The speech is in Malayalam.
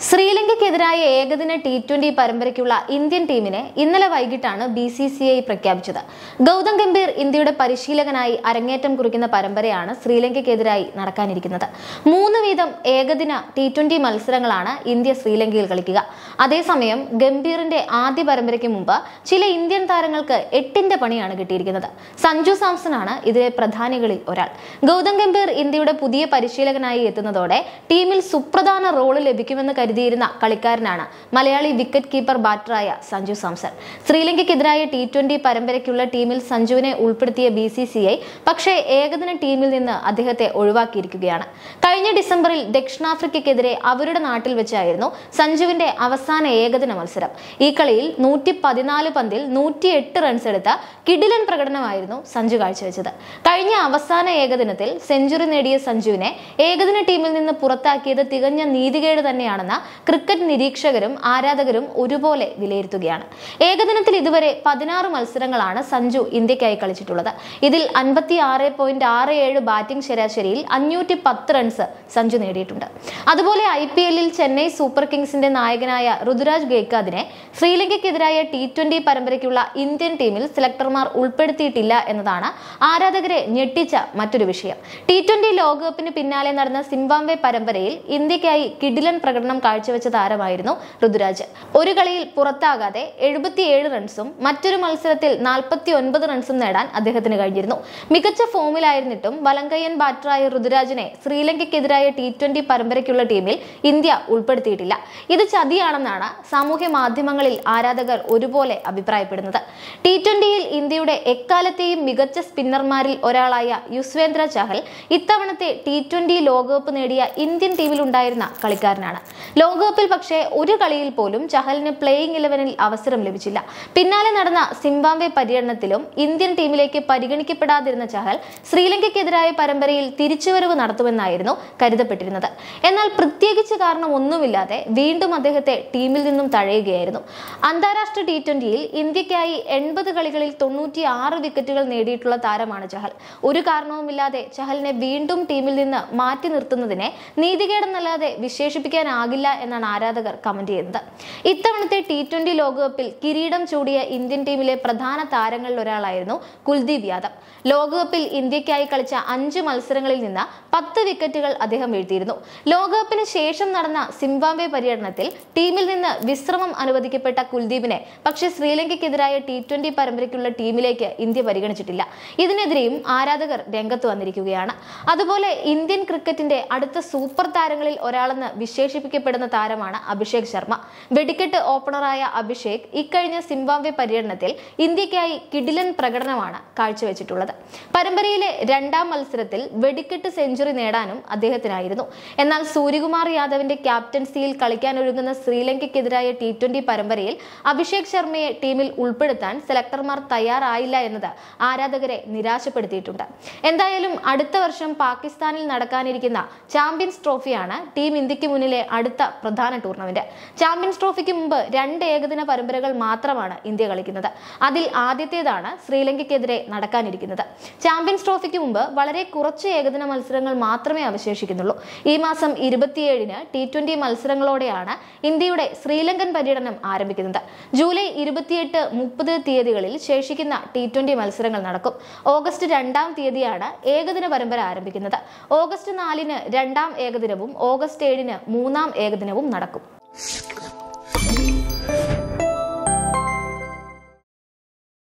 ശ്രീലങ്കയ്ക്കെതിരായ ഏകദിന ടി ട്വന്റി പരമ്പരയ്ക്കുള്ള ഇന്ത്യൻ ടീമിനെ ഇന്നലെ വൈകിട്ടാണ് ബി സി സി ഐ പ്രഖ്യാപിച്ചത് ഗൗതം ഗംഭീർ ഇന്ത്യയുടെ പരിശീലകനായി അരങ്ങേറ്റം കുറിക്കുന്ന പരമ്പരയാണ് ശ്രീലങ്കയ്ക്കെതിരായി നടക്കാനിരിക്കുന്നത് മൂന്ന് വീതം ഏകദിന ടി ട്വന്റി മത്സരങ്ങളാണ് ഇന്ത്യ ശ്രീലങ്കയിൽ കളിക്കുക അതേസമയം ഗംഭീറിന്റെ ആദ്യ പരമ്പരയ്ക്ക് മുമ്പ് ചില ഇന്ത്യൻ താരങ്ങൾക്ക് എട്ടിന്റെ പണിയാണ് കിട്ടിയിരിക്കുന്നത് സഞ്ജു സാംസണാണ് ഇതിലെ പ്രധാനികളിൽ ഒരാൾ ഗൗതം ഗംഭീർ ഇന്ത്യയുടെ പുതിയ പരിശീലകനായി എത്തുന്നതോടെ ടീമിൽ സുപ്രധാന റോള് ലഭിക്കുമെന്ന് കരുതിയിരുന്ന കളിക്കാരനാണ് മലയാളി വിക്കറ്റ് കീപ്പർ ബാറ്ററായ സഞ്ജു സാംസൺ ശ്രീലങ്കയ്ക്കെതിരായ ടി ട്വന്റി പരമ്പരയ്ക്കുള്ള ടീമിൽ സഞ്ജുവിനെ ഉൾപ്പെടുത്തിയ ബി സി സി ഐ പക്ഷേ ഏകദിന ടീമിൽ നിന്ന് അദ്ദേഹത്തെ ഒഴിവാക്കിയിരിക്കുകയാണ് കഴിഞ്ഞ ഡിസംബറിൽ ദക്ഷിണാഫ്രിക്കയ്ക്കെതിരെ അവരുടെ നാട്ടിൽ വെച്ചായിരുന്നു സഞ്ജുവിന്റെ അവസാന ഏകദിന മത്സരം ഈ കളിയിൽ നൂറ്റി പതിനാല് പന്തിൽ നൂറ്റി എട്ട് റൺസ് എടുത്ത കിടിലൻ പ്രകടനമായിരുന്നു സഞ്ജു കാഴ്ചവെച്ചത് കഴിഞ്ഞ അവസാന ഏകദിനത്തിൽ സെഞ്ചുറി നേടിയ സഞ്ജുവിനെ ഏകദിന ടീമിൽ നിന്ന് പുറത്താക്കിയത് തികഞ്ഞ നീതികേട് തന്നെയാണെന്ന് ക്രിക്കറ്റ് നിരീക്ഷകരും ആരാധകരും ഒരുപോലെ വിലയിരുത്തുകയാണ് ഏകദിനത്തിൽ ഇതുവരെ പതിനാറ് മത്സരങ്ങളാണ് സഞ്ജു ഇന്ത്യക്കായി കളിച്ചിട്ടുള്ളത് ഇതിൽ അൻപത്തി ആറ് പോയിന്റ് ആറ് ഏഴ് ബാറ്റിംഗ് ശരാശരിയിൽ അഞ്ഞൂറ്റി പത്ത് റൺസ് സഞ്ജു നേടിയിട്ടുണ്ട് അതുപോലെ ഐ പി എല്ലിൽ ചെന്നൈ സൂപ്പർ കിങ്സിന്റെ നായകനായ ഋതുരാജ് ഗേക്കാദിനെ ശ്രീലങ്കയ്ക്കെതിരായ ടി ട്വന്റി പരമ്പരയ്ക്കുള്ള ഇന്ത്യൻ ടീമിൽ സെലക്ടർമാർ ഉൾപ്പെടുത്തിയിട്ടില്ല എന്നതാണ് ആരാധകരെ ഞെട്ടിച്ച മറ്റൊരു വിഷയം ടി ട്വന്റി ലോകകപ്പിന് പിന്നാലെ നടന്ന സിംബാബ്വെ പരമ്പരയിൽ ഇന്ത്യക്കായി കിഡിലൻ പ്രകടനം കാഴ്ചവെച്ച താരമായിരുന്നു ഋതുരാജ് ഒരു കളിയിൽ പുറത്താകാതെ എഴുപത്തിയേഴ് റൺസും മറ്റൊരു മത്സരത്തിൽ നാൽപ്പത്തി ഒൻപത് റൺസും നേടാൻ അദ്ദേഹത്തിന് കഴിഞ്ഞിരുന്നു മികച്ച ഫോമിലായിരുന്നിട്ടും വലങ്കയ്യൻ ബാറ്ററായ ഋതുരാജിനെ ശ്രീലങ്കയ്ക്കെതിരായ ടി ട്വന്റി പരമ്പരയ്ക്കുള്ള ടീമിൽ ഇന്ത്യ ഉൾപ്പെടുത്തിയിട്ടില്ല ഇത് ചതിയാണെന്നാണ് സാമൂഹ്യ മാധ്യമങ്ങളിൽ ആരാധകർ ഒരുപോലെ അഭിപ്രായപ്പെടുന്നത് ടി ട്വന്റിയിൽ ഇന്ത്യയുടെ എക്കാലത്തെയും മികച്ച സ്പിന്നർമാരിൽ ഒരാളായ യുസ്വേന്ദ്ര ചഹൽ ഇത്തവണത്തെ ടി ട്വന്റി ലോകകപ്പ് നേടിയ ഇന്ത്യൻ ടീമിലുണ്ടായിരുന്ന കളിക്കാരനാണ് ലോകകപ്പിൽ പക്ഷേ ഒരു കളിയിൽ പോലും ചഹലിന് പ്ലേയിങ് ഇലവനിൽ അവസരം ലഭിച്ചില്ല പിന്നാലെ നടന്ന സിംബാബ്വെ പര്യടനത്തിലും ഇന്ത്യൻ ടീമിലേക്ക് പരിഗണിക്കപ്പെടാതിരുന്ന ചഹൽ ശ്രീലങ്കയ്ക്കെതിരായ പരമ്പരയിൽ തിരിച്ചുവരവ് നടത്തുമെന്നായിരുന്നു കരുതപ്പെട്ടിരുന്നത് എന്നാൽ പ്രത്യേകിച്ച് കാരണം ഒന്നുമില്ലാതെ വീണ്ടും അദ്ദേഹത്തെ ടീമിൽ നിന്നും തഴയുകയായിരുന്നു അന്താരാഷ്ട്ര ടി ട്വന്റിയിൽ ഇന്ത്യക്കായി എൺപത് കളികളിൽ തൊണ്ണൂറ്റി ആറ് വിക്കറ്റുകൾ നേടിയിട്ടുള്ള താരമാണ് ചഹൽ ഒരു കാരണവുമില്ലാതെ ചഹലിനെ വീണ്ടും ടീമിൽ നിന്ന് മാറ്റി നിർത്തുന്നതിനെ നീതികേടെന്നല്ലാതെ വിശേഷിപ്പിക്കാനാകില്ല എന്നാണ് ആരാധകർ കമന്റ് ചെയ്യുന്നത് ഇത്തവണത്തെ ടി ട്വന്റി ലോകകപ്പിൽ കിരീടം ചൂടിയ ഇന്ത്യൻ ടീമിലെ പ്രധാന താരങ്ങളിൽ ഒരാളായിരുന്നു കുൽദീപ് യാദവ് ലോകകപ്പിൽ ഇന്ത്യക്കായി കളിച്ച അഞ്ച് മത്സരങ്ങളിൽ നിന്ന് പത്ത് വിക്കറ്റുകൾ അദ്ദേഹം വീഴ്ത്തിയിരുന്നു ലോകകപ്പിന് ശേഷം നടന്ന സിംബാബ്വെ പര്യടനത്തിൽ ടീമിൽ നിന്ന് വിശ്രമം അനുവദിക്കപ്പെട്ട കുൽദീപിനെ പക്ഷേ ശ്രീലങ്കയ്ക്കെതിരായ ടി ട്വന്റി പരമ്പരയ്ക്കുള്ള ടീമിലേക്ക് ഇന്ത്യ പരിഗണിച്ചിട്ടില്ല ഇതിനെതിരെയും ആരാധകർ രംഗത്ത് വന്നിരിക്കുകയാണ് അതുപോലെ ഇന്ത്യൻ ക്രിക്കറ്റിന്റെ അടുത്ത സൂപ്പർ താരങ്ങളിൽ ഒരാളെന്ന് വിശേഷിപ്പിക്കപ്പെടുന്ന താരമാണ് അഭിഷേക് ശർമ്മ വെടിക്കെട്ട് ഓപ്പണറായ അഭിഷേക് ഇക്കഴിഞ്ഞ സിംബാബ്വെ പര്യടനത്തിൽ ഇന്ത്യക്കായി കിടിലൻ പ്രകടനമാണ് കാഴ്ചവെച്ചിട്ടുള്ളത് പരമ്പരയിലെ രണ്ടാം മത്സരത്തിൽ വെടിക്കെട്ട് സെഞ്ചുറി നേടാനും അദ്ദേഹത്തിനായിരുന്നു എന്നാൽ സൂര്യകുമാർ യാദവിന്റെ ക്യാപ്റ്റൻസിയിൽ കളിക്കാനൊരുങ്ങുന്ന ശ്രീലങ്കയ്ക്കെതിരായ ടി ട്വന്റി പരമ്പരയിൽ അഭിഷേക് ശർമ്മയെ ടീമിൽ ഉൾപ്പെടുത്താൻ സെലക്ടർമാർ തയ്യാറായില്ല എന്നത് ആരാധകരെ നിരാശപ്പെടുത്തിയിട്ടുണ്ട് എന്തായാലും അടുത്ത വർഷം പാകിസ്ഥാനിൽ നടക്കാനിരിക്കുന്ന ചാമ്പ്യൻസ് ട്രോഫിയാണ് ടീം ഇന്ത്യക്ക് മുന്നിലെ അടുത്ത പ്രധാന ടൂർണമെന്റ് ചാമ്പ്യൻസ് ട്രോഫിക്ക് മുമ്പ് രണ്ട് ഏകദിന പരമ്പരകൾ മാത്രമാണ് ഇന്ത്യ കളിക്കുന്നത് അതിൽ ആദ്യത്തേതാണ് ശ്രീലങ്കയ്ക്കെതിരെ നടക്കാനിരിക്കുന്നത് ചാമ്പ്യൻസ് ട്രോഫിക്ക് മുമ്പ് വളരെ കുറച്ച് ഏകദിന മത്സരങ്ങൾ മാത്രമേ അവശേഷിക്കുന്നുള്ളൂ ഈ മാസം ഇരുപത്തിയേഴിന് ടി ട്വന്റി മത്സരങ്ങളോടെയാണ് ഇന്ത്യയുടെ ശ്രീലങ്കൻ പര്യടനം ആരംഭിക്കുന്നത് ജൂലൈ ഇരുപത്തിയെട്ട് മുപ്പത് തീയതികളിൽ ശേഷിക്കുന്ന ടി ട്വന്റി മത്സരങ്ങൾ നടക്കും ഓഗസ്റ്റ് രണ്ടാം തീയതിയാണ് ഏകദിന പരമ്പര ആരംഭിക്കുന്നത് ഓഗസ്റ്റ് നാലിന് രണ്ടാം ഏകദിനവും ഓഗസ്റ്റ് ഏഴിന് മൂന്നാം ഏകദിനവും നടക്കും